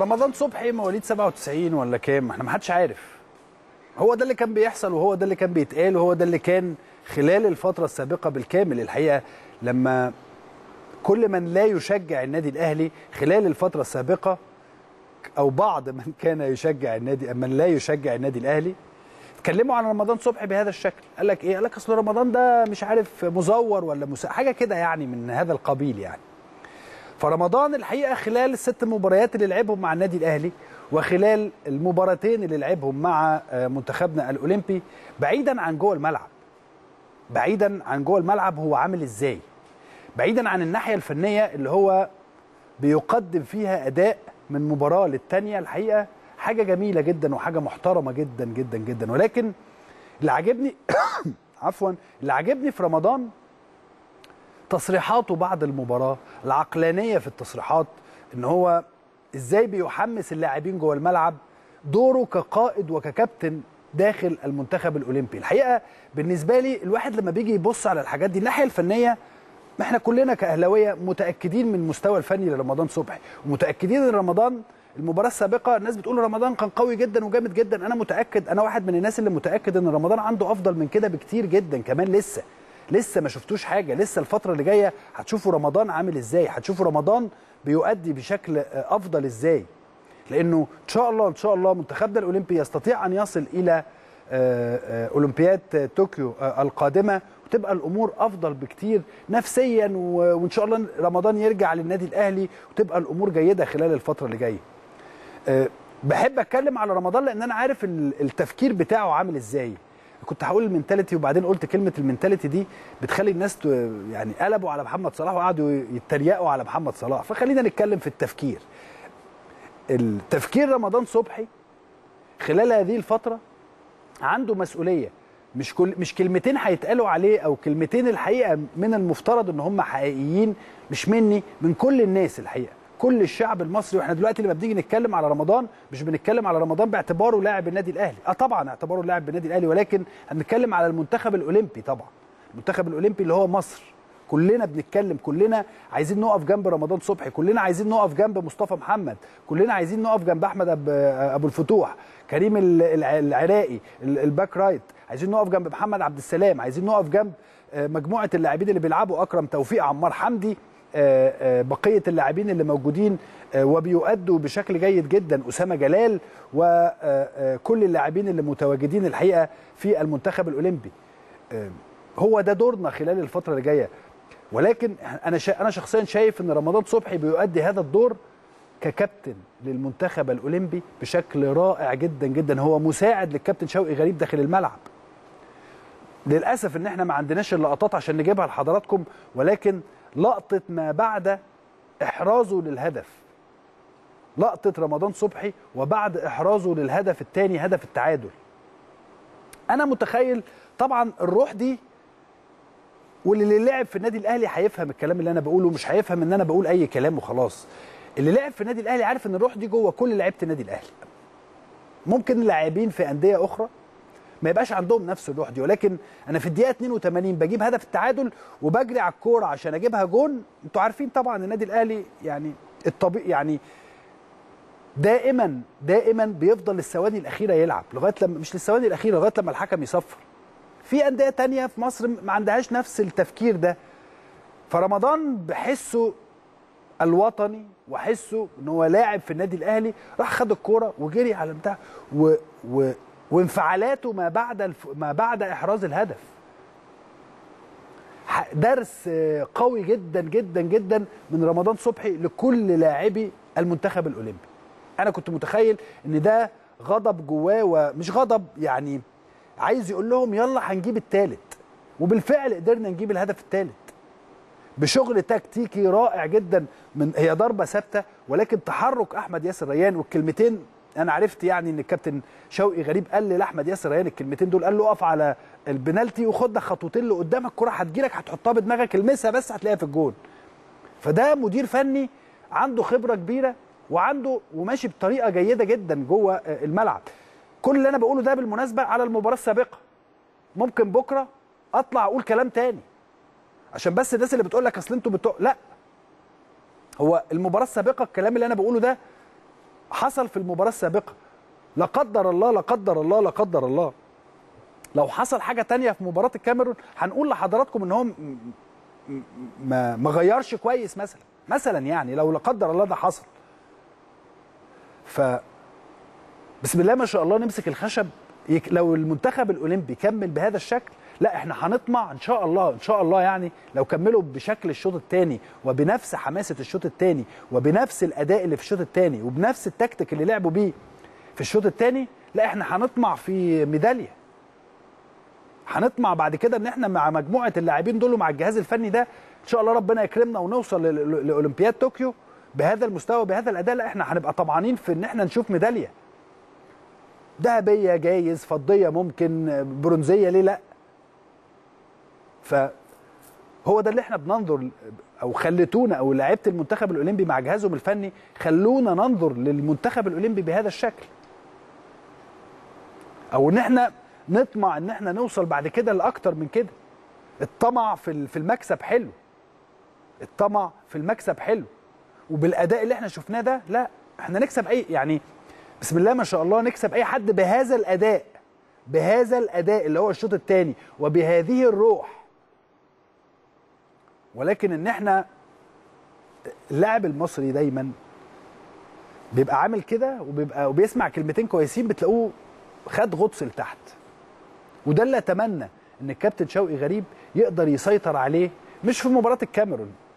رمضان صبحي مواليد 97 ولا كام احنا ما حدش عارف هو ده اللي كان بيحصل وهو ده اللي كان بيتقال وهو ده اللي كان خلال الفتره السابقه بالكامل الحقيقه لما كل من لا يشجع النادي الاهلي خلال الفتره السابقه او بعض من كان يشجع النادي من لا يشجع النادي الاهلي اتكلموا عن رمضان صبحي بهذا الشكل قال لك ايه قال لك اصل رمضان ده مش عارف مزور ولا مسا... حاجه كده يعني من هذا القبيل يعني فرمضان الحقيقه خلال الست مباريات اللي لعبهم مع النادي الاهلي وخلال المباراتين اللي لعبهم مع منتخبنا الاولمبي بعيدا عن جوه الملعب بعيدا عن جوه الملعب هو عامل ازاي بعيدا عن الناحيه الفنيه اللي هو بيقدم فيها اداء من مباراه للتانيه الحقيقه حاجه جميله جدا وحاجه محترمه جدا جدا جدا ولكن اللي عاجبني عفوا اللي عاجبني في رمضان تصريحاته بعد المباراه العقلانيه في التصريحات ان هو ازاي بيحمس اللاعبين جوه الملعب دوره كقائد وككابتن داخل المنتخب الاولمبي الحقيقه بالنسبه لي الواحد لما بيجي يبص على الحاجات دي الناحيه الفنيه احنا كلنا كاهلاويه متاكدين من المستوى الفني لرمضان صبحي ومتاكدين ان رمضان المباراه السابقه الناس بتقول رمضان كان قوي جدا وجامد جدا انا متاكد انا واحد من الناس اللي متاكد ان رمضان عنده افضل من كده بكتير جدا كمان لسه لسه ما شفتوش حاجه لسه الفتره اللي جايه هتشوفوا رمضان عامل ازاي هتشوفوا رمضان بيؤدي بشكل افضل ازاي لانه ان شاء الله ان شاء الله منتخبنا الاولمبي يستطيع ان يصل الى اولمبياد طوكيو القادمه وتبقى الامور افضل بكتير نفسيا وان شاء الله رمضان يرجع للنادي الاهلي وتبقى الامور جيده خلال الفتره اللي جايه بحب اتكلم على رمضان لان انا عارف التفكير بتاعه عامل ازاي كنت هقول المنتاليتي وبعدين قلت كلمه المنتاليتي دي بتخلي الناس يعني قلبوا على محمد صلاح وقعدوا يتريقوا على محمد صلاح فخلينا نتكلم في التفكير التفكير رمضان صبحي خلال هذه الفتره عنده مسؤوليه مش كل مش كلمتين هيتقالوا عليه او كلمتين الحقيقه من المفترض ان هم حقيقيين مش مني من كل الناس الحقيقه كل الشعب المصري واحنا دلوقتي لما بنيجي نتكلم على رمضان مش بنتكلم على رمضان باعتباره لاعب النادي الاهلي اه طبعا اعتباره لاعب بالنادي الاهلي ولكن هنتكلم على المنتخب الاولمبي طبعا المنتخب الاولمبي اللي هو مصر كلنا بنتكلم كلنا عايزين نقف جنب رمضان صبحي كلنا عايزين نقف جنب مصطفى محمد كلنا عايزين نقف جنب احمد ابو الفتوح كريم العراقي الباك رايت عايزين نقف جنب محمد عبد السلام عايزين نقف جنب مجموعه اللاعبين اللي بيلعبوا اكرم توفيق عمار حمدي بقيه اللاعبين اللي موجودين وبيؤدوا بشكل جيد جدا اسامه جلال وكل اللاعبين اللي متواجدين الحقيقه في المنتخب الاولمبي هو ده دورنا خلال الفتره اللي جايه ولكن انا انا شخصيا شايف ان رمضان صبحي بيؤدي هذا الدور ككابتن للمنتخب الاولمبي بشكل رائع جدا جدا هو مساعد للكابتن شوقي غريب داخل الملعب للاسف ان احنا ما عندناش اللقطات عشان نجيبها لحضراتكم ولكن لقطه ما بعد احرازه للهدف لقطه رمضان صبحي وبعد احرازه للهدف الثاني هدف التعادل انا متخيل طبعا الروح دي واللي لعب في النادي الاهلي هيفهم الكلام اللي انا بقوله مش هيفهم ان انا بقول اي كلام وخلاص اللي لعب في النادي الاهلي عارف ان الروح دي جوه كل لعيبه النادي الاهلي ممكن لاعبين في انديه اخرى ما يبقاش عندهم نفس الروح دي ولكن انا في الدقيقه 82 بجيب هدف التعادل وبجري على الكوره عشان اجيبها جون انتوا عارفين طبعا النادي الاهلي يعني الطبيعي يعني دائما دائما بيفضل للثواني الاخيره يلعب لغايه لما مش للثواني الاخيره لغايه لما الحكم يصفر في انديه تانية في مصر ما عندهاش نفس التفكير ده فرمضان بحسه الوطني وحسه ان هو لاعب في النادي الاهلي راح خد الكوره وجري على بتاع و... و... وانفعالاته ما بعد الف... ما بعد احراز الهدف درس قوي جدا جدا جدا من رمضان صبحي لكل لاعبي المنتخب الاولمبي انا كنت متخيل ان ده غضب جواه ومش غضب يعني عايز يقول لهم يلا هنجيب الثالث وبالفعل قدرنا نجيب الهدف الثالث بشغل تكتيكي رائع جدا من هي ضربه ثابته ولكن تحرك احمد ياسر ريان والكلمتين انا عرفت يعني ان الكابتن شوقي غريب قال لاحمد ياسر ريان الكلمتين دول قال له اقف على البنالتي وخد خطوتين لقدام الكره هتجيلك هتحطها بدماغك المسها بس هتلاقيها في الجون فده مدير فني عنده خبره كبيره وعنده وماشي بطريقه جيده جدا جوه الملعب كل اللي انا بقوله ده بالمناسبه على المباراه السابقه ممكن بكره اطلع اقول كلام تاني عشان بس الناس اللي بتقول لك اصل انتوا بتوع لا هو المباراه السابقه الكلام اللي انا بقوله ده حصل في المباراه السابقه لا قدر الله لا قدر الله لا قدر الله لو حصل حاجه تانية في مباراه الكاميرون هنقول لحضراتكم ان هو م- م- ما ما غيرش كويس مثلا مثلا يعني لو لا قدر الله ده حصل ف بسم الله ما شاء الله نمسك الخشب يك... لو المنتخب الاولمبي كمل بهذا الشكل لا احنا هنطمع ان شاء الله ان شاء الله يعني لو كملوا بشكل الشوط الثاني وبنفس حماسه الشوط الثاني وبنفس الاداء اللي في الشوط الثاني وبنفس التكتيك اللي لعبوا بيه في الشوط الثاني لا احنا هنطمع في ميداليه هنطمع بعد كده ان احنا مع مجموعه اللاعبين دول ومع الجهاز الفني ده ان شاء الله ربنا يكرمنا ونوصل ل- ل- لاولمبياد طوكيو بهذا المستوى بهذا الاداء لا احنا هنبقى طمعانين في ان احنا نشوف ميداليه ذهبيه جايز فضيه ممكن برونزيه ليه لا فهو ده اللي احنا بننظر او خلتونا او لعيبه المنتخب الاولمبي مع جهازهم الفني خلونا ننظر للمنتخب الاولمبي بهذا الشكل او ان احنا نطمع ان احنا نوصل بعد كده لاكتر من كده الطمع في ال- في المكسب حلو الطمع في المكسب حلو وبالاداء اللي احنا شفناه ده لا احنا نكسب اي يعني بسم الله ما شاء الله نكسب اي حد بهذا الاداء بهذا الاداء اللي هو الشوط الثاني وبهذه الروح ولكن ان احنا اللاعب المصري دايما بيبقى عامل كده وبيبقى وبيسمع كلمتين كويسين بتلاقوه خد غطس لتحت وده اللي اتمنى ان الكابتن شوقي غريب يقدر يسيطر عليه مش في مباراه الكاميرون